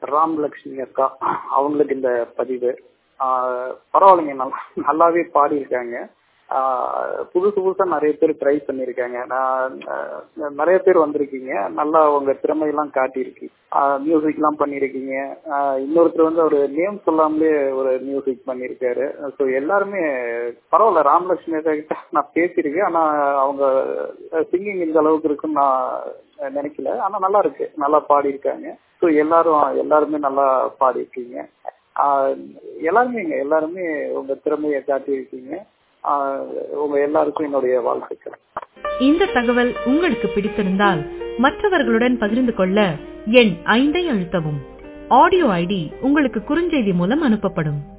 ராமலட்சுமி அக்கா அவங்களுக்கு இந்த பதிவு ஆஹ் பரவாயில்லைங்க நல்லா நல்லாவே பாடியிருக்காங்க ஆஹ் புதுசு புதுசா நிறைய பேர் ட்ரை பண்ணியிருக்காங்க நான் ஆஹ் நிறைய பேர் வந்திருக்கீங்க நல்லா உங்க திறமையெல்லாம் காட்டியிருக்கீங்க மியூசிக் எல்லாம் பண்ணியிருக்கீங்க ஆஹ் இன்னொருத்தர் வந்து ஒரு நேம் சொல்லாமலே ஒரு மியூசிக் பண்ணியிருக்காரு ஸோ எல்லாருமே பரவாயில்ல ராமலட்சுமி அக்கா கிட்ட நான் பேசியிருக்கேன் ஆனா அவங்க சிங்கிங் இந்த அளவுக்கு இருக்குன்னு நான் நினைக்கல ஆனா நல்லா இருக்கு நல்லா பாடியிருக்காங்க ஸோ எல்லாரும் எல்லாருமே நல்லா பாடியிருக்கீங்க ஆஹ் எல்லாருமே எல்லாருமே உங்க திறமையை காட்டியிருக்கீங்க ஆஹ் உங்க எல்லாருக்கும் என்னுடைய வாழ்த்துக்கள் இந்த தகவல் உங்களுக்கு பிடித்திருந்தால் மற்றவர்களுடன் பகிர்ந்து கொள்ள எண் ஐந்தை அழுத்தவும் ஆடியோ ஐடி உங்களுக்கு குறுஞ்செய்தி மூலம் அனுப்பப்படும்